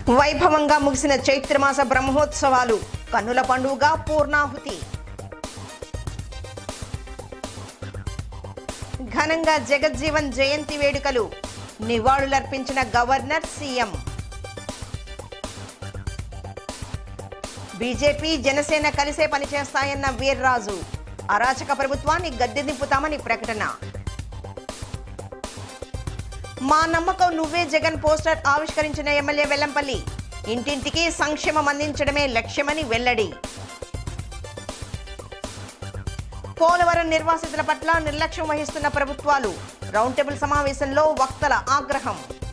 వైభవంగా ముగిసిన చైత్రమాస బ్రహ్మోత్సవాలు కన్నుల పండుగ పూర్ణాహుతి ఘనంగా జగజ్జీవన్ జయంతి వేడుకలు నివాళులర్పించిన గవర్నర్ సీఎం బీజేపీ జనసేన కలిసే పనిచేస్తాయన్న వీర్రాజు అరాచక ప్రభుత్వాన్ని గద్దె దింపుతామని ప్రకటన మా నమ్మకం నువ్వే జగన్ పోస్టర్ ఆవిష్కరించిన ఎమ్మెల్యే వెల్లంపల్లి ఇంటింటికి సంక్షేమం అందించడమే లక్ష్యమని వెల్లడి పోలవరం నిర్వాసితుల పట్ల నిర్లక్ష్యం వహిస్తున్న ప్రభుత్వాలు రౌండ్ టేబుల్ సమావేశంలో వక్తల ఆగ్రహం